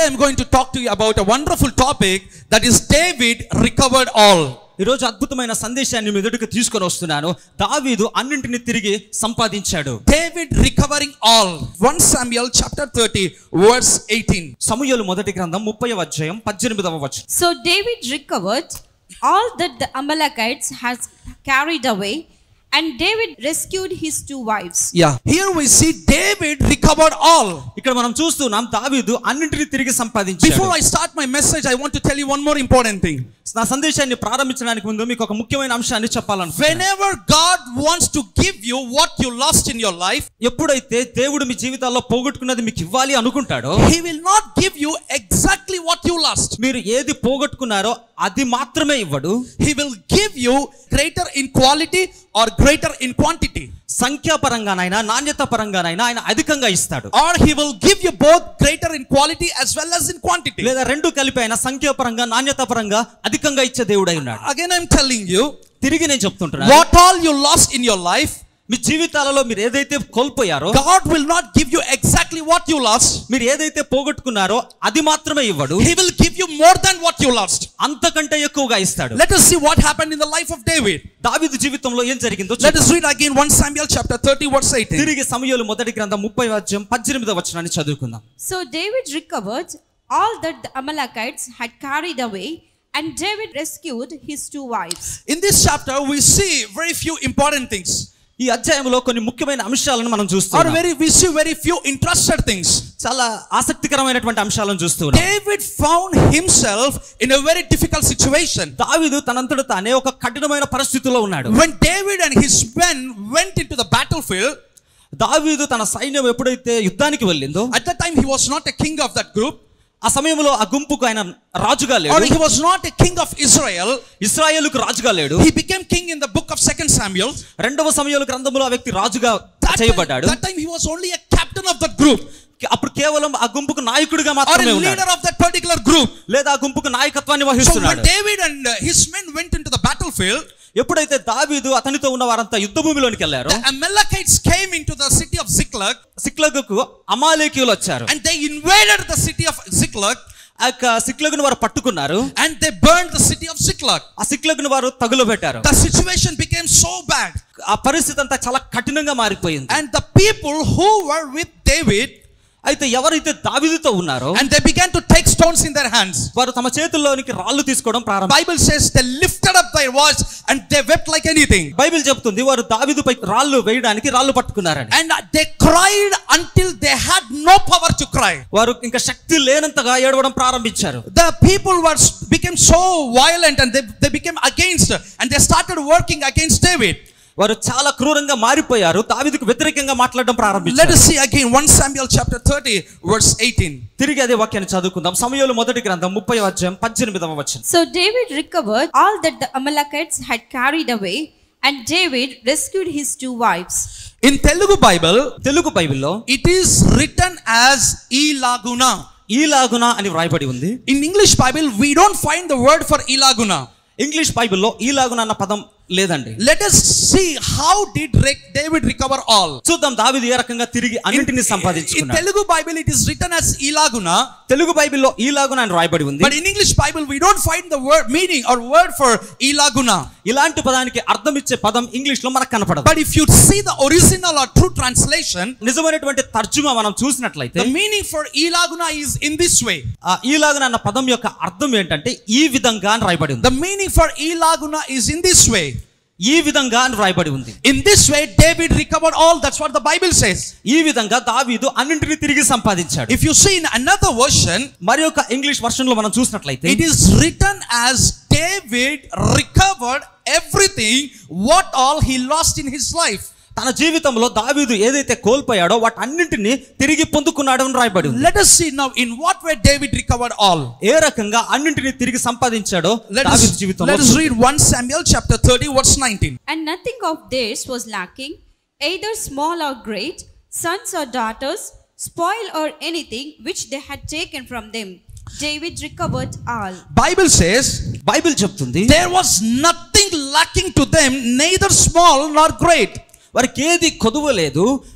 Today I'm going to talk to you about a wonderful topic that is David recovered all. ఈరోజు అద్భుతమైన సందేశాన్ని మీ ఎదుటికి తీసుకొని వస్తున్నాను దావీదు అన్నింటిని తిరిగి సంపాదించాడు David recovering all. 1 Samuel chapter 30 verse 18. సమూహలు మొదటి గ్రంథం ముప్పై అధ్యాయం పద్దెనిమిదవ వచనం So David recovered all that the Amalekites has carried away, and David rescued his two wives. Yeah. Here we see David recovered all. ఇక్కడ మనం చూస్తున్నాం దావీదు అన్నింటిని తిరిగి సంపాదించాడు Before I start my message, I want to tell you one more important thing. నా సందేశాన్ని ప్రారంభించడానికి ముందు మీకు ఒక ముఖ్యమైన అంశాన్ని చెప్పాలనుకుంటున్నాను Whenever God wants to give you what you lost in your life, ఎప్పుడైతే దేవుడు మీ జీవితాల్లో పోగొట్టుకున్నది మీకు ఇవ్వాలి అనుకుంటాడో He will not give you exactly what you lost. మీరు ఏది పోగొట్టుకున్నారో అది మాత్రమే ఇవ్వడు He will give you greater in quality or greater in quantity. సంఖ్యాపరంగానైనా నాణ్యత పరంగానైనా ఆయన అధికంగా ఇస్తాడు Or He will give you both greater in quality as well as in quantity. లేదా రెండు కలిపి ఆయన సంఖ్యాపరంగా నాణ్యత పరంగా అధికంగా ఇచ్చే దేవుడై ఉన్నాడు Again, I'm telling you, తిరిగి నేను చెప్తుంటున్నాను what all you lost in your life, మీ జీవితాలలో మీరు ఏదైతే కోల్పోయారో God will not give you exactly what you lost. మీరు ఏదైతే పోగొట్టుకున్నారో అది మాత్రమే ఇవ్వడు He will give you more than what you lost. అంతకంటే ఎక్కువగా ఇస్తాడు Let us see what happened in the life of David. దావీదు జీవితంలో ఏం జరిగిందో Let చూద్దాం. us read again 1 Samuel chapter 30, verse 18. తిరిగి సమయంలో మొదటి గ్రంథం ముప్పై అధ్యాయం పద్దెనిమిదవ వచనాన్ని చదువుకుందాం So David recovered all that the Amalekites had carried away, and David rescued his two wives. In this chapter, we see very few important things. ఈ అధ్యాయంలో కొన్ని ముఖ్యమైన అంశాలను మనం Or చూస్తున్నాం very we see very few interested things. చాలా ఆసక్తికరమైనటువంటి అంశాలను చూస్తున్నాం David found himself in a very difficult situation. దావీదు తనంతట తానే ఒక కఠినమైన పరిస్థితిలో ఉన్నాడు When David and his men went into the battlefield, దావీదు తన సైన్యం ఎప్పుడైతే యుద్ధానికి వెళ్ళిందో at that time he was not a king of that group, ఆ సమయంలో ఆ గుంపుకు ఆయన రాజుగా or లేడు he was not a king of Israel. ఇస్రాయేలుకు రాజుగా లేడు He became king in the book of Second Samuel. రెండవ సమయంలో గ్రంథంలో ఆ వ్యక్తి రాజుగా That time, చేయబడ్డాడు that time he was only a captain of that group అప్పుడు కేవలం ఆ గుంపుకు నాయకుడిగా or మాత్రమే a ఉన్నాడు leader of that particular group. లేదా ఆ గుంపుకు నాయకత్వాన్ని So when వహిస్తున్నాడు David and uh, his men went into the battlefield, ఎప్పుడైతే దావీదు అతనితో ఉన్న వారంతా యుద్ధ భూమిలోనికి వెళ్ళారో the Amalekites came into the city of Ziklag సిక్లగుకు అమాలేకీయులు వచ్చారు and they invaded the city of Ziklag ఆ యొక్క సిక్లగును వారు పట్టుకున్నారు and they burned the city of Ziklag. ఆ సిక్లగును వారు తగులు పెట్టారు The situation became so bad ఆ పరిస్థితి అంతా చాలా కఠినంగా మారిపోయింది and the people who were with David అయితే ఎవరైతే దావీదుతో ఉన్నారో and they began to take stones in their hands. వారు తమ చేతుల్లోనికి రాళ్ళు తీసుకోవడం ప్రారంభం Bible says they lifted up their voice and they wept like anything. Bible చెప్తుంది వారు దావీదుపై రాళ్ళు వేయడానికి రాళ్ళు పట్టుకున్నారని And they cried until they had no power to cry. వారు ఇంకా శక్తి లేనంతగా ఏడవడం ప్రారంభించారు The people were became so violent and they, they became against and they started working against David. వారు చాలా క్రూరంగా మారిపోయారు దావీదుకు వ్యతిరేకంగా మాట్లాడడం Let ప్రారంభించారు us see again 1 Samuel chapter 30 verse 18. తిరిగి అదే వాక్యాన్ని చదువుకుందాం సమయంలో మొదటి గ్రంథం ముప్పై అధ్యాయం పద్దెనిమిదవ వచనం So David recovered all that the Amalekites had carried away, and David rescued his two wives. In Telugu Bible, Telugu బైబిల్లో it is written as Ilaguna. ఈలాగున అని వ్రాయబడి ఉంది In English Bible, we don't find the word for Ilaguna. English బైబిల్లో ఈలాగున అన్న పదం లేదండి Let us see how did Re- David recover all. చూద్దాం దావీదు ఏ రకంగా తిరిగి In, అన్నింటినీ in సంపాదించుకున్నాడు Telugu Bible, it is written as Ilaguna. Telugu బైబిల్లో ఈలాగున అని రాయబడి ఉంది But in English Bible, we don't find the word meaning or word for Ilaguna. ఇలాంటి పదానికి అర్థం ఇచ్చే పదం ఇంగ్లీష్ లో మనకు కనపడదు But if you see the original or true translation, నిజమైనటువంటి తర్జుమా మనం చూసినట్లయితే the meaning for Ilaguna is in this way. ఆ ఈలాగున అన్న పదం యొక్క అర్థం ఏంటంటే ఈ విధంగా అని రాయబడి ఉంది The meaning for Ilaguna is in this way. ఈ విధంగా అని రాయబడి ఉంది In this way, David recovered all. That's what the Bible says. ఈ విధంగా దావీదు అన్నింటినీ తిరిగి సంపాదించాడు If you see in another version, మరి యొక్క ఇంగ్లీష్ వర్షన్ లో మనం చూసినట్లయితే it is written as David recovered everything what all he lost in his life. తన జీవితంలో దావీదు ఏదైతే కోల్పోయాడో వాటన్నింటినీ తిరిగి పొందుకున్నాడు అని రాయబడి ఉంది Let us see now in what way David recovered all. ఏ రకంగా అన్నింటినీ తిరిగి సంపాదించాడో Let దావీదు us, జీవితంలో let us read 1 Samuel chapter 30 verse 19. And nothing of theirs was lacking, either small or great, sons or daughters, spoil or anything which they had taken from them. David recovered all. Bible says Bible చెప్తుంది there was nothing lacking to them, neither small nor great. వారికి ఏది కొదువ లేదు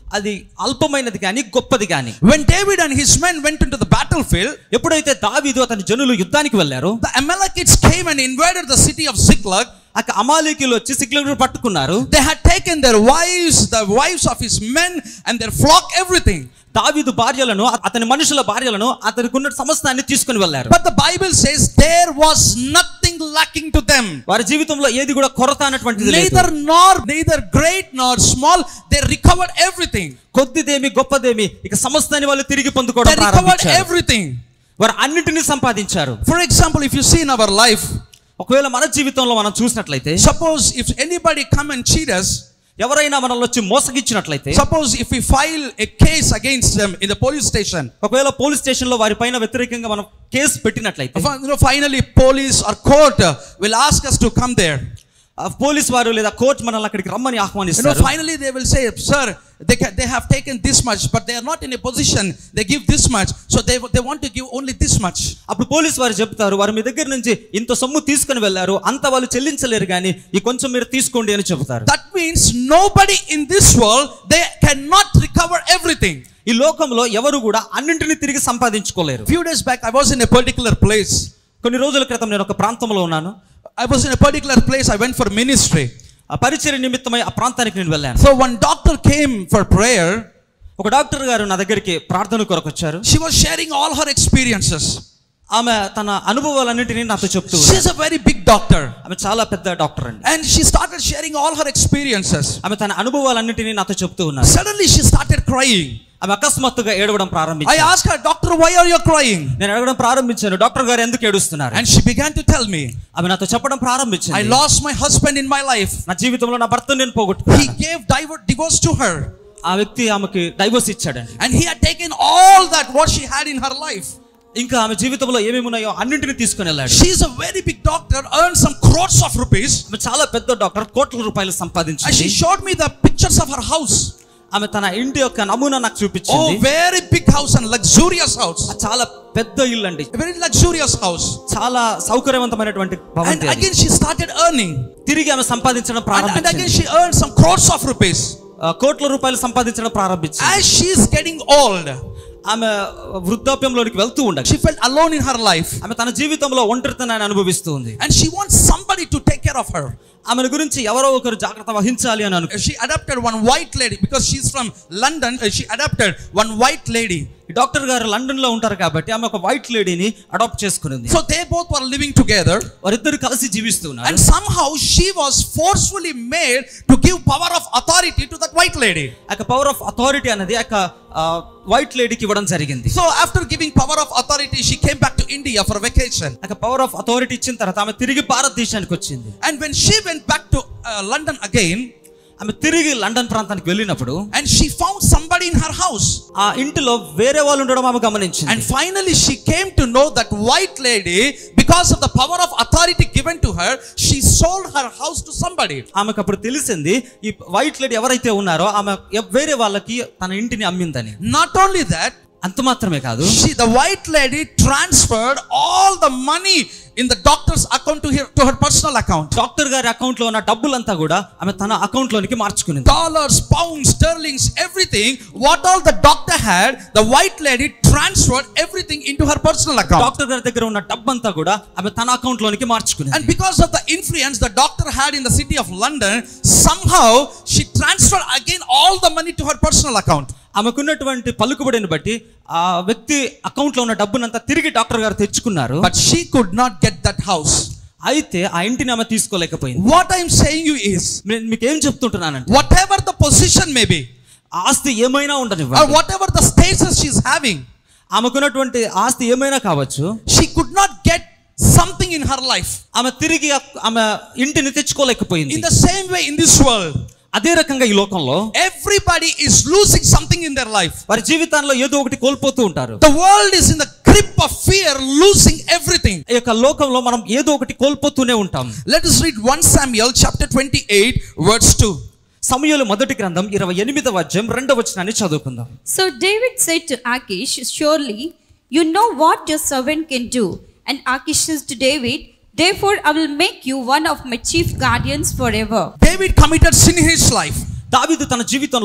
అది అల్పమైనది కానీ గొప్పది కానీ When David and his men went into the battlefield, ఎప్పుడైతే దావీదు అతని జనులు యుద్ధానికి వెళ్ళారో the Amalekites came and invaded the city of Ziklag. అక్కడ అమాలేకీలు వచ్చి సిగ్లగుడు పట్టుకున్నారు They had taken their wives, the wives of his men, and their flock, everything. దావీదు భార్యలను అతని మనుషుల భార్యలను అతనికి ఉన్న సమస్తాన్ని తీసుకుని వెళ్ళారు But the Bible says there was nothing lacking to them. వారి జీవితంలో ఏది కూడా కొరత అన్నటువంటిది లేదు Neither nor, neither great nor small, they recovered everything. కొద్దిదేమి గొప్పదేమి ఇక సమస్తాన్ని వాళ్ళు తిరిగి They పొందుకోవడం recovered ప్రారంభించారు everything. వారు అన్నిటినీ సంపాదించారు For example, if you see in our life, ఒకవేళ మన జీవితంలో మనం చూసినట్లయితే suppose if anybody come and cheat us, ఎవరైనా మనల్ని వచ్చి మోసగించినట్లయితే suppose if we file a case against them in the police station, ఒకవేళ పోలీస్ స్టేషన్ లో వారి పైన వ్యతిరేకంగా మనం కేసు పెట్టినట్లయితే you know, finally police or court uh, will ask us to come there. ఆ పోలీస్ వారు లేదా కోర్టు మనల్ని అక్కడికి రమ్మని You know, ఆహ్వానిస్తారు finally they will say, sir, they, ca- they have taken this much, but they are not in a position, they give this much, so they, they want to give only this much. అప్పుడు police వారు చెప్తారు వారు మీ దగ్గర నుంచి ఇంత సొమ్ము తీసుకుని వెళ్ళారు అంత వాళ్ళు చెల్లించలేరు కానీ ఈ కొంచెం మీరు తీసుకోండి అని చెబుతారు That means nobody in this world, they cannot recover everything. ఈ లోకంలో ఎవరు కూడా అన్నింటినీ తిరిగి సంపాదించుకోలేరు few days back, I was in a particular place. కొన్ని రోజుల క్రితం నేను ఒక ప్రాంతంలో ఉన్నాను I was in a particular place, I went for ministry. ఆ పరిచయ నిమిత్తమై ఆ ప్రాంతానికి నేను వెళ్ళాను So one doctor came for prayer. ఒక డాక్టర్ గారు నా దగ్గరికి ప్రార్థన కొరకు వచ్చారు She was sharing all her experiences. ఆమె తన అనుభవాలన్నింటినీ నాతో చెప్తూ ఉంది. She's a very big doctor. ఆమె చాలా పెద్ద డాక్టర్ అండి And she started sharing all her experiences. ఆమె తన అనుభవాలన్నింటినీ నాతో చెప్తూ ఉన్నారు Suddenly she started crying. ఆమె అకస్మాత్తుగా ఏడవడం I ప్రారంభించారు asked her, Doctor, why are you crying? నేను అడగడం ప్రారంభించాను డాక్టర్ గారు ఎందుకు ఏడుస్తున్నారు And she began to tell me, ఆమె నాతో చెప్పడం I ప్రారంభించింది lost my husband in my life. నా జీవితంలో నా భర్తను నేను He పోగొట్టుకున్నాను gave divorce, divorce to her. ఆ వ్యక్తి ఆమెకి డైవోర్స్ ఇచ్చాడండి And he had taken all that what she had in her life. ఇంకా ఆమె జీవితంలో ఏమేమి ఉన్నాయో అన్నింటినీ తీసుకుని వెళ్ళాడు She's a very big doctor, earned some crores of rupees. ఆమె చాలా పెద్ద డాక్టర్ కోట్ల రూపాయలు And సంపాదించింది she showed me the pictures of her house. ఆమె తన ఇంటి యొక్క నమూనా నాకు Oh, చూపించింది very big house and luxurious house. ఆ చాలా పెద్ద ఇల్లు అండి A very luxurious house. చాలా సౌకర్యవంతమైన And భవంతి అది. again, she started earning. తిరిగి ఆమె సంపాదించడం And, and again, ప్రారంభించింది she earned some crores of rupees. ఆ, కోట్ల రూపాయలు సంపాదించడం ప్రారంభించింది As she's getting old, ఆమె వృద్ధాప్యంలోనికి వెళ్తూ ఉండగా she felt alone in her life. ఆమె తన జీవితంలో ఒంటరితనాన్ని అనుభవిస్తూ ఉంది And she wants somebody to take care of her. ఆమె గురించి ఎవరో ఒకరు జాగ్రత్త వహించాలి అని అనుకు She adopted one white lady because she's from London. uh, She adopted one white lady. ఈ డాక్టర్ గారు లండన్ లో ఉంటారు కాబట్టి ఆమె ఒక వైట్ లేడీని అడాప్ట్ చేసుకునింది So they both were living together. వారిద్దరు కలిసి జీవిస్తున్నారు And somehow she was forcefully made to give power of authority to that white lady. ఆ పవర్ ఆఫ్ అథారిటీ అనేది ఆ వైట్ లేడీకి ఇవ్వడం జరిగింది So after giving power of authority, she came back to India for vacation. ఆ power of authority ఇచ్చిన తర్వాత ఆమె తిరిగి భారతదేశానికి వచ్చింది And when she went back to uh, London again, ఆమె తిరిగి లండన్ ప్రాంతానికి వెళ్ళినప్పుడు and she found somebody in her house. ఆ ఇంటిలో వేరే వాళ్ళు ఉండడం ఆమె గమనించింది And finally, she came to know that white lady, because of the power of authority given to her, she sold her house to somebody. ఆమెకు అప్పుడు తెలిసింది ఈ వైట్ లేడీ ఎవరైతే ఉన్నారో ఆమె ఎవ్- వేరే వాళ్ళకి తన ఇంటిని అమ్మిందని Not only that, అంత మాత్రమే కాదు she, the white lady transferred all the money in the doctor's account to her, to her personal account. Doctor గారి అకౌంట్ లో ఉన్న డబ్బులంతా కూడా ఆమె తన అకౌంట్ లోనికి మార్చుకునింది Dollars, pounds, sterlings, everything, what all the doctor had, the white lady transferred everything into her personal account. Doctor గారి దగ్గర ఉన్న డబ్బంతా కూడా ఆమె తన అకౌంట్ లోనికి మార్చుకునింది And because of the influence the doctor had in the city of London, somehow she transferred again all the money to her personal account. ఆమెకున్నటువంటి పలుకుబడిని బట్టి ఆ వ్యక్తి అకౌంట్ లో ఉన్న డబ్బునంతా తిరిగి డాక్టర్ గారు తెచ్చుకున్నారు But she could not get that house. అయితే ఆ ఇంటిని ఆమె తీసుకోలేకపోయింది What I'm saying you is, నేను మీకు ఏం చెప్తుంటున్నానంటే whatever the position may be, ఆ ఆస్తి ఏమైనా or ఉండనివ్వండి whatever the status she's having, ఆమెకున్నటువంటి ఆస్తి ఏమైనా కావచ్చు she could not get something in her life. ఆమె తిరిగి ఆ- ఆమె ఇంటిని తెచ్చుకోలేకపోయింది In the same way, in this world, అదే రకంగా ఈ లోకంలో everybody is losing something in their life. వారి జీవితాల్లో ఏదో ఒకటి కోల్పోతూ ఉంటారు The world is in the grip of fear, losing everything. ఈ యొక్క లోకంలో మనం ఏదో ఒకటి కోల్పోతూనే ఉంటాం Let us read 1 Samuel chapter 28, verse 2. సమయంలో మొదటి గ్రంథం ఇరవై ఎనిమిదవ అధ్యాయం రెండవ వచనాన్ని చదువుకుందాం So David said to Achish, Surely you know what your servant can do. And Achish says to David, Therefore I will make you one of my chief guardians forever. David committed sin in his life. దావీదు తన జీవితంలో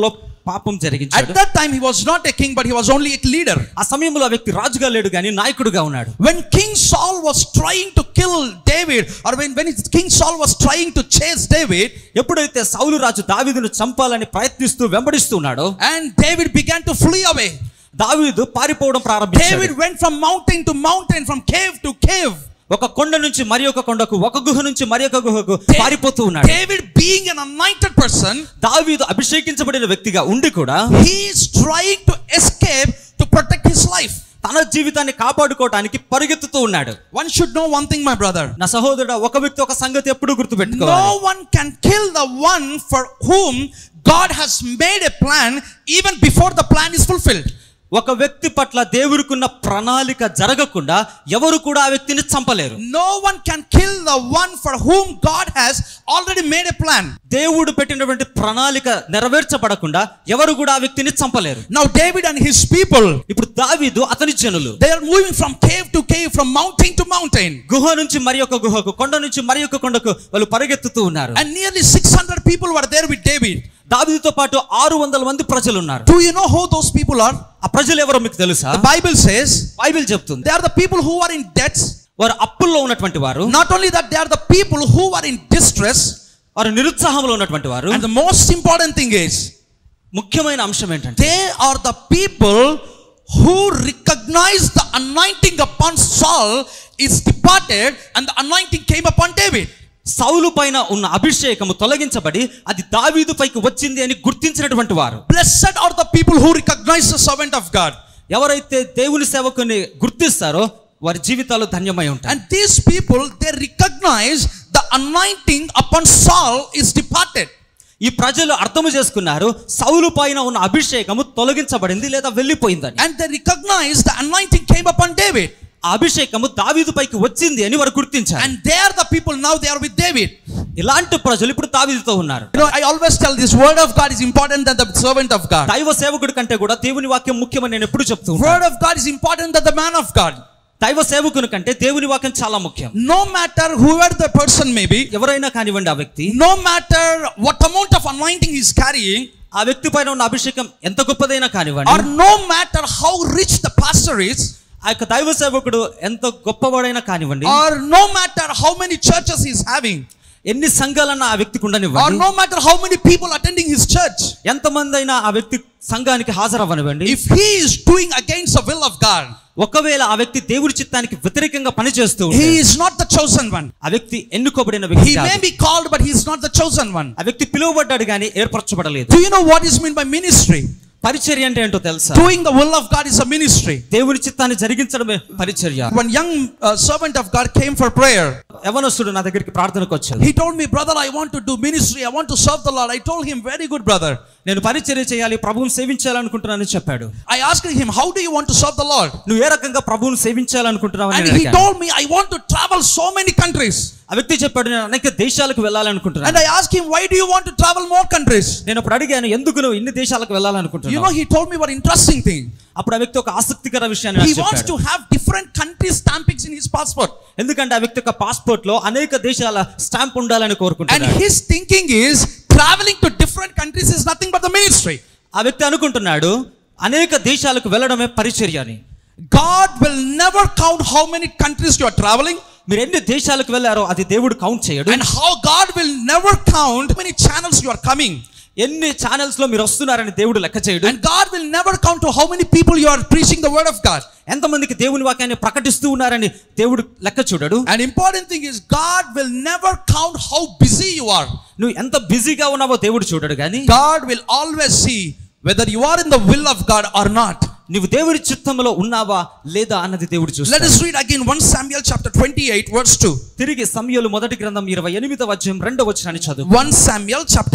పాపం At జరిగించాడు that time, he was not a king, but he was only a leader. ఆ సమయంలో ఆ వ్యక్తి రాజుగా లేడు కానీ నాయకుడుగా ఉన్నాడు When King Saul was trying to kill David, or when, when King Saul was trying to chase David, ఎప్పుడైతే సౌలు రాజు దావీదును చంపాలని ప్రయత్నిస్తూ వెంబడిస్తున్నాడో and David began to flee away. దావీదు పారిపోవడం ప్రారంభించాడు David went from mountain to mountain, from cave to cave. ఒక కొండ నుంచి మరి ఒక కొండకు ఒక గుహ నుంచి మరి ఒక గుహకు పారిపోతూ ఉన్నాడు David, being an anointed person, దావీదు అభిషేకించబడిన వ్యక్తిగా ఉండి కూడా he is trying to escape to protect his life. తన జీవితాన్ని కాపాడుకోవడానికి పరిగెత్తుతూ ఉన్నాడు One should know one thing, my brother. నా సహోదరుడు ఒక వ్యక్తి ఒక సంగతి ఎప్పుడు గుర్తుపెట్టుకోవాలి No one can kill the one for whom God has made a plan even before the plan is fulfilled. ఒక వ్యక్తి పట్ల దేవుడికున్న ప్రణాళిక జరగకుండా ఎవరు కూడా ఆ వ్యక్తిని చంపలేరు No one can kill the one for whom God has already made a plan. దేవుడు పెట్టినటువంటి ప్రణాళిక నెరవేర్చబడకుండా ఎవరు కూడా ఆ వ్యక్తిని చంపలేరు Now, David and his people, ఇప్పుడు దావీదు అతని జనులు they are moving from cave to cave, from mountain to mountain. గుహ నుంచి మరి ఒక గుహకు కొండ నుంచి మరి ఒక కొండకు వాళ్ళు పరిగెత్తుతూ ఉన్నారు And nearly 600 people were there with David. దావీదుతో పాటు ఆరు వందల మంది ప్రజలు ఉన్నారు Do you know who those people are? ఆ ప్రజలు ఎవరో మీకు తెలుసా The Bible says బైబిల్ చెప్తుంది they are the people who are in debts. వారు అప్పుల్లో ఉన్నటువంటి వారు Not only that, they are the people who are in distress. వారు నిరుత్సాహంలో ఉన్నటువంటి వారు And the most important thing is, ముఖ్యమైన అంశం ఏంటంటే they are the people who recognize the anointing upon Saul is departed and the anointing came upon David. సౌలు పైన ఉన్న అభిషేకము తొలగించబడి అది దావీదు పైకి వచ్చింది అని గుర్తించినటువంటి వారు Blessed are the people who recognize the servant of God. ఎవరైతే దేవుని సేవకుని గుర్తిస్తారో వారి జీవితాలు ధన్యమై ఉంటాయి And these people, they recognize the anointing upon Saul is departed. ఈ ప్రజలు అర్థము చేసుకున్నారు సౌలు పైన ఉన్న అభిషేకము తొలగించబడింది లేదా వెళ్ళిపోయిందని And they recognize the anointing came upon David. ఆ అభిషేకము దావీదు పైకి వచ్చింది అని వారు గుర్తించారు And they are the people now they are with David. ఇలాంటి ప్రజలు ఇప్పుడు దావీదుతో ఉన్నారు You know, I always tell this word of God is important than the servant of God. దైవ సేవకుడి కంటే కూడా దేవుని వాక్యం ముఖ్యమని నేను ఎప్పుడు చెప్తూ ఉంటాను Word of God is important than the man of God. దైవ సేవకుని కంటే దేవుని వాక్యం చాలా ముఖ్యం No matter whoever the person may be, ఎవరైనా కానివ్వండి ఆ వ్యక్తి no matter what amount of anointing he is carrying, ఆ వ్యక్తి పైన ఉన్న అభిషేకం ఎంత గొప్పదైనా కానివ్వండి or no matter how rich the pastor is, ఆ యొక్క దైవ సేవకుడు ఎంత గొప్పవాడైనా కానివ్వండి or no matter how many churches he is having, ఎన్ని సంఘాలన్నా ఆ వ్యక్తికి or ఉండనివ్వండి no matter how many people attending his church, ఎంతమంది అయినా ఆ వ్యక్తి సంఘానికి హాజరవ్వనివ్వండి if he is doing against the will of God, ఒకవేళ ఆ వ్యక్తి దేవుడి చిత్తానికి వ్యతిరేకంగా పనిచేస్తూ ఉంటే, he is not the chosen one. ఆ వ్యక్తి ఎన్నుకోబడిన వ్యక్తి He may కాదు. be called, but he is not the chosen one. ఆ వ్యక్తి పిలువబడ్డాడు కానీ ఏర్పరచబడలేదు Do you know what is meant by ministry? పరిచర్య అంటే ఏంటో తెలుసా Doing the will of God is a ministry. దేవుని చిత్తాన్ని జరిగించడమే పరిచర్య One young uh, servant of God came for prayer. యవనస్తుడు నా దగ్గరికి ప్రార్థనకు వచ్చాడు He told me, Brother, I want to do ministry. I want to serve the Lord. I told him, Very good, brother. నేను పరిచర్య చేయాలి ప్రభువుని సేవించాలనుకుంటున్నానని చెప్పాడు I asked him, How do you want to serve the Lord? నువ్వు ఏ రకంగా ప్రభువుని సేవించాలనుకుంటున్నావు And he told me, I want to travel so many countries. ఆ వ్యక్తి చెప్పాడు నేను అనేక దేశాలకు And వెళ్ళాలనుకుంటున్నాను I asked him, Why do you want to travel more countries? నేను అప్పుడు అడిగాను ఎందుకు నువ్వు ఇన్ని దేశాలకు You వెళ్ళాలనుకుంటున్నావు know, he told me one interesting thing. అప్పుడు ఆ వ్యక్తి ఒక ఆసక్తికర విషయాన్ని నాకు He wants చెప్పాడు to have different countries' stampings in his passport. ఎందుకంటే ఆ వ్యక్తి యొక్క పాస్పోర్ట్ లో అనేక దేశాల స్టాంప్ ఉండాలని And కోరుకుంటున్నాడు his thinking is traveling to different countries is nothing but the ministry. ఆ వ్యక్తి అనుకుంటున్నాడు అనేక దేశాలకు వెళ్ళడమే పరిచర్య అని God will never count how many countries you are traveling, మీరు ఎన్ని దేశాలకు వెళ్ళారో అది దేవుడు కౌంట్ చేయడు and how God will never count how many channels you are coming. ఎన్ని ఛానల్స్ లో మీరు వస్తున్నారని దేవుడు లెక్క చేయడు And God will never count to how many people you are preaching the word of God. ఎంతమందికి దేవుని వాక్యాన్ని ప్రకటిస్తూ ఉన్నారని దేవుడు లెక్క చూడడు An important thing is God will never count how busy you are. నువ్వు ఎంత బిజీగా ఉన్నావో దేవుడు చూడడు కానీ God will always see whether you are in the will of God or not. నువ్వు దేవుడి చిత్తంలో ఉన్నావా లేదా అన్నది దేవుడు Let చూస్తాడు us read again 1 Samuel chapter 28 verse 2. తిరిగి సమయలు మొదటి గ్రంథం ఇరవై ఎనిమిదవ అధ్యాయం రెండవ వచనాన్ని చదువు 1 Samuel chapter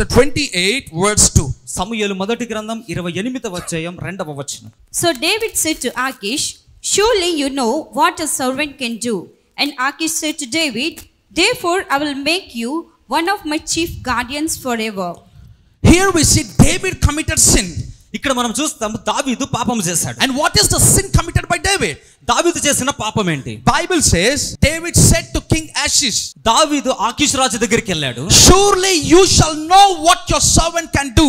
28 verse 2. సమయలు మొదటి గ్రంథం ఇరవై ఎనిమిదవ అధ్యాయం రెండవ వచనం So David said to Achish, Surely you know what a servant can do. And Achish said to David, Therefore I will make you one of my chief guardians forever. Here we see David committed sin. ఇక్కడ మనం చూస్తాం దావీదు పాపం చేశాడు And what is the sin committed by David? దావీదు చేసిన పాపం ఏంటి Bible says David said to King Ashish, దావీదు ఆకిష్ రాజు దగ్గరికి వెళ్ళాడు Surely you shall know what your servant can do.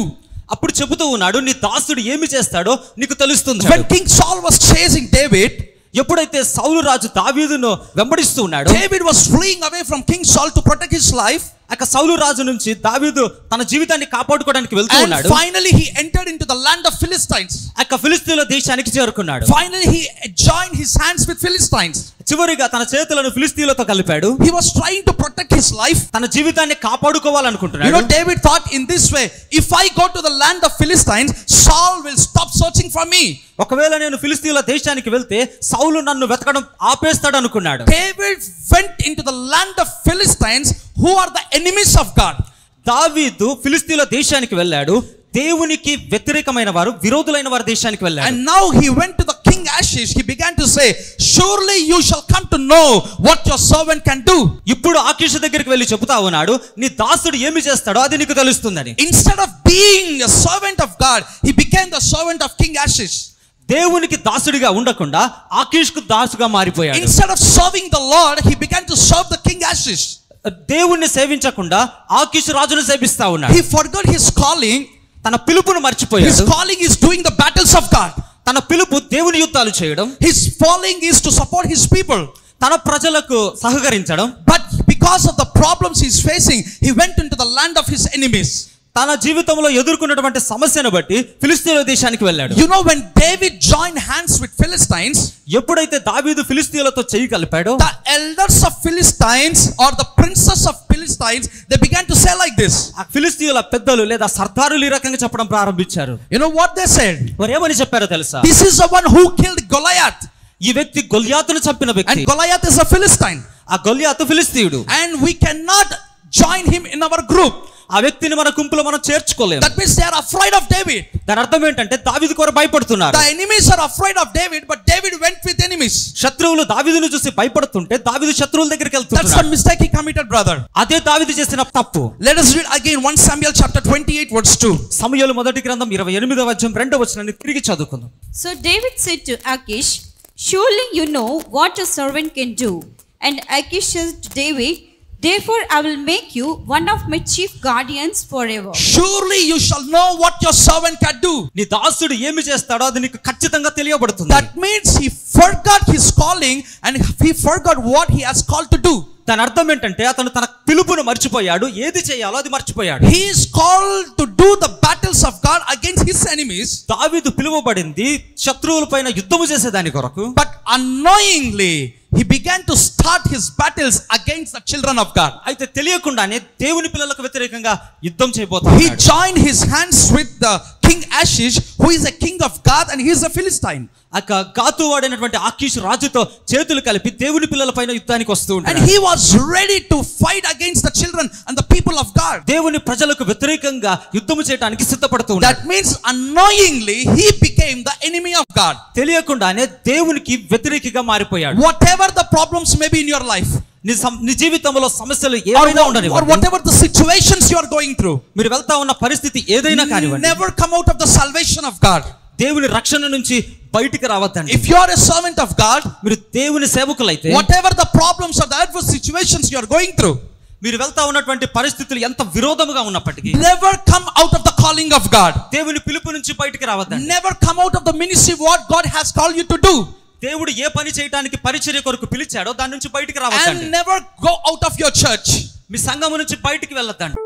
అప్పుడు చెబుతూ ఉన్నాడు నీ దాసుడు ఏమి చేస్తాడో నీకు తెలుస్తుంది When King Saul was chasing David, ఎప్పుడైతే సౌలు రాజు దావీదును వెంబడిస్తూ ఉన్నాడు David was fleeing away from King Saul to protect his life. అక్క సౌలు రాజు నుంచి దావీదు తన జీవితాన్ని కాపాడుకోవడానికి వెళ్తూ And ఉన్నాడు finally, he entered into the land of Philistines. అక్క ఫిలిస్తీన్ల దేశానికి చేరుకున్నాడు Finally, he joined his hands with Philistines. చివరిగా తన చేతులను ఫిలిస్తీన్లతో కలిపాడు He was trying to protect his life. తన జీవితాన్ని You కాపాడుకోవాలనుకుంటున్నాడు know, David thought in this way if I go to the land of Philistines, Saul will stop searching for me. ఒకవేళ నేను ఫిలిస్తీన్ల దేశానికి వెళ్తే సౌలు నన్ను వెతకడం ఆపేస్తాడు అనుకున్నాడు David went into the land of Philistines, who are the enemies of God. దావీదు ఫిలిస్తీన్ల దేశానికి వెళ్ళాడు దేవునికి వ్యతిరేకమైన వారు విరోధులైన వారి దేశానికి వెళ్ళాడు And now he went to the king Ashish. He began to say, Surely you shall come to know what your servant can do. ఇప్పుడు ఆకీష్ దగ్గరికి వెళ్ళి చెబుతా ఉన్నాడు నీ దాసుడు ఏమి చేస్తాడో అది నీకు తెలుస్తుందని Instead of being a servant of God, he became the servant of King Ashish. దేవునికి దాసుడిగా ఉండకుండా ఆకీష్ కు దాసుగా మారిపోయాడు Instead of serving the Lord, he began to serve the King Ashish. దేవుణ్ణి సేవించకుండా ఆకీష్ రాజును సేవిస్తా ఉన్నాడు He forgot his calling. తన పిలుపును His మర్చిపోయాడు calling is doing the battles of God. తన పిలుపు దేవుని యుద్ధాలు చేయడం His calling is to support his people. తన ప్రజలకు సహకరించడం But because of the problems he's facing, he went into the land of his enemies. తన జీవితంలో ఎదుర్కొన్నటువంటి సమస్యను బట్టి ఫిలిస్తీన్ల దేశానికి వెళ్ళాడు You know, when David joined hands with Philistines, ఎప్పుడైతే దావీదు ఫిలిస్తీన్లతో చెయ్యి కలిపాడో the elders of Philistines or the princes of Philistines, they began to say like this. ఆ ఫిలిస్తీన్ల పెద్దలు లేదా సర్దారులు ఈ రకంగా చెప్పడం ప్రారంభించారు You know what they said? వారు ఏమని చెప్పారో తెలుసా This is the one who killed Goliath. ఈ వ్యక్తి గొల్యాతును చంపిన And వ్యక్తి Goliath is a Philistine. ఆ గొల్యాతు ఫిలిస్తీయుడు And we cannot join him in our group. ఆ వ్యక్తిని మన గుంపులో మనం చేర్చుకోలేము That means they are afraid of David. దాని అర్థం ఏంటంటే దావీదు కొర భయపడుతున్నారు The enemies are afraid of David, but David went with enemies. శత్రువులు దావీదును చూసి భయపడుతుంటే దావీదు శత్రువుల దగ్గరికి That's the వెళ్తున్నాడు mistake he committed, brother. అదే దావీదు చేసిన తప్పు Let us read again 1 Samuel chapter 28, verse 2. సమయాలు మొదటి గ్రంథం ఇరవై ఎనిమిదవ అధ్యాయం రెండవ వచనాన్ని తిరిగి చదువుకుందాం So David said to Achish, Surely you know what a servant can do. And Achish said to David, Therefore I will make you one of my chief guardians forever. Surely you shall know what your servant can do. నీ దాసుడు ఏమి చేస్తాడో అది నీకు ఖచ్చితంగా తెలియబడుతుంది That means he forgot his calling and he forgot what he has called to do. దాని అర్థం ఏంటంటే అతను తన పిలుపును మర్చిపోయాడు ఏది చేయాలో అది మర్చిపోయాడు He is called to do the battles of God against his enemies, దావీదు పిలువబడింది శత్రువుల పైన యుద్ధము చేసేదాని కొరకు but unknowingly he began to start his battles against the children of God. అయితే తెలియకుండానే దేవుని పిల్లలకు వ్యతిరేకంగా యుద్ధం He చేయబోతున్నాడు joined his hands with the king Ashish, who is a king of God and he is a Philistine. అక్క గాతు వాడినటువంటి ఆకీష్ రాజుతో చేతులు కలిపి దేవుని పిల్లల పైన యుద్ధానికి వస్తూ And ఉంటాడు he was ready to fight against the children and the people of God. దేవుని ప్రజలకు వ్యతిరేకంగా యుద్ధము చేయడానికి సిద్ధపడుతూ ఉన్నాడు That means unknowingly he became the enemy of God. తెలియకుండానే దేవునికి వ్యతిరేకిగా మారిపోయాడు Whatever the problems may be in your life, నీ సం- నీ జీవితంలో సమస్యలు or, ఏమైనా or ఉండనివ్వండి whatever the situations you are going through, మీరు వెళ్తా ఉన్న పరిస్థితి ఏదైనా కానివ్వండి never come out of the salvation of God. దేవుని రక్షణ నుంచి బయటికి రావద్దండి If you are a servant of God, మీరు దేవుని సేవకులైతే whatever the problems or the adverse situations you are going through, మీరు వెళ్తా ఉన్నటువంటి పరిస్థితులు ఎంత విరోధముగా ఉన్నప్పటికీ never come out of the calling of God. దేవుని పిలుపు నుంచి బయటికి రావద్దండి Never come out of the ministry what God has called you to do. దేవుడు ఏ పని చేయడానికి పరిచర్య కొరకు పిలిచాడో దాని నుంచి బయటికి రావద్దండి And never go out of your church. మీ సంఘము నుంచి బయటికి వెళ్ళొద్దండి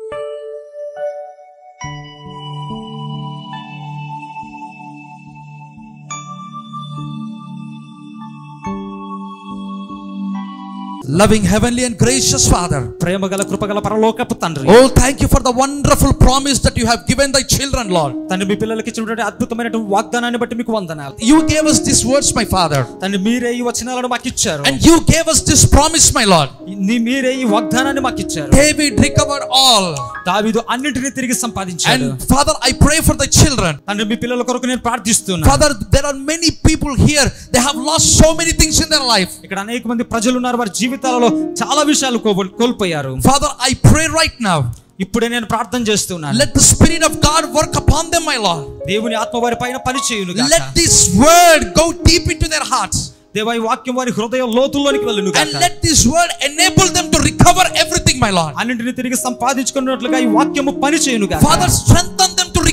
Loving heavenly and gracious Father. ప్రేమ గల కృపగల పరలోకపు తండ్రి Oh, thank you for the wonderful promise that you have given thy children, Lord. తండ్రి మీ పిల్లలకి ఇచ్చినటువంటి అద్భుతమైనటువంటి వాగ్దానాన్ని బట్టి మీకు వందనాలు You gave us these words, my Father. తండ్రి మీరే ఈ వచనాలను మాకు ఇచ్చారు And you gave us this promise, my Lord. నీ- మీరే ఈ వాగ్దానాన్ని మాకు ఇచ్చారు David recovered all. దావీదు అన్నింటినీ తిరిగి సంపాదించాడు And Father, I pray for the children. తండ్రి మీ పిల్లల కొరకు నేను ప్రార్థిస్తున్నాను Father, there are many people here, they have lost so many things in their life. ఇక్కడ అనేక మంది ప్రజలు ఉన్నారు వారి జీవితాలలో చాలా విషయాలు కోల్- కోల్పోయారు Father, I pray right now, ఇప్పుడే నేను ప్రార్థన చేస్తున్నాను let the Spirit of God work upon them, my Lord. దేవుని ఆత్మ వారి పైన పని చేయును Let this word go deep into their hearts. దేవా ఈ వాక్యం వారి హృదయ లోతుల్లోనికి వెళ్ళును And let this word enable them to recover everything, my Lord. అన్నింటిని తిరిగి సంపాదించుకున్నట్లుగా ఈ వాక్యము పని చేయును గాక. Father, strengthen them to recover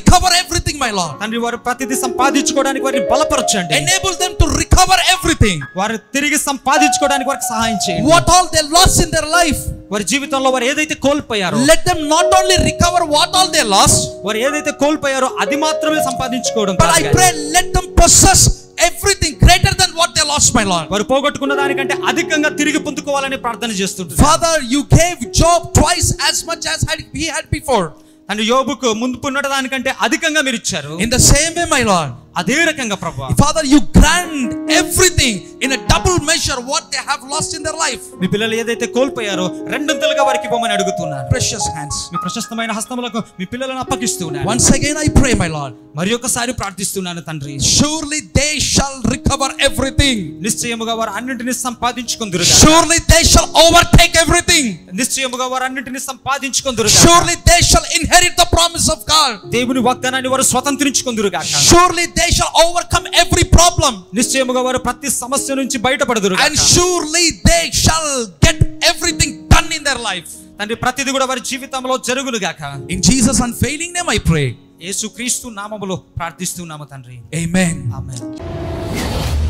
recover everything, my Lord. తండ్రి వారు ప్రతిదీ సంపాదించుకోవడానికి వారిని బలపరచండి Enable them to recover everything. వారు తిరిగి సంపాదించుకోవడానికి వారికి సహాయం చేయండి What all they lost in their life. వారి జీవితంలో వారు ఏదైతే కోల్పోయారో Let them not only recover what all they lost, వారు ఏదైతే కోల్పోయారో అది మాత్రమే సంపాదించుకోవడం but కాదు I కానీ pray let them possess everything greater than what they lost, my Lord. వారు పోగొట్టుకున్న దానికంటే అధికంగా తిరిగి పొందుకోవాలని ప్రార్థన చేస్తుంటారు Father, you gave Job twice as much as had he had before. And యోబుకు ముందు పున్నట దానికంటే అధికంగా మీరు ఇచ్చారు In the same way, my Lord. అదే రకంగా ప్రభు Father, you grant everything in a double measure what they have lost in their life. మీ పిల్లలు ఏదైతే కోల్పోయారో రెండొంతులుగా వారికి ఇవ్వమని అడుగుతున్నాను Precious hands. మీ ప్రశస్తమైన హస్తములకు మీ పిల్లలను అప్పగిస్తున్నాను Once again, I pray, my Lord. మరి ఒకసారి ప్రార్థిస్తున్నాను తండ్రి Surely they shall recover everything. నిశ్చయముగా వారు అన్నింటినీ సంపాదించుకుందురు Surely they shall overtake everything. నిశ్చయముగా వారు అన్నింటినీ సంపాదించుకుందురు Surely they shall inherit the promise of God. దేవుని వాగ్దానాన్ని వారు స్వతంత్రించుకుందురు గాక Surely they shall overcome every problem. నిశ్చయముగా వారు ప్రతి సమస్య నుంచి బయటపడదురు And surely they shall get everything done in their life. తండ్రి ప్రతిది కూడా వారి జీవితంలో జరుగును గాక In Jesus' unfailing name, I pray. యేసు క్రీస్తు నామములో ప్రార్థిస్తున్నాము తండ్రి Amen. ఆమేన్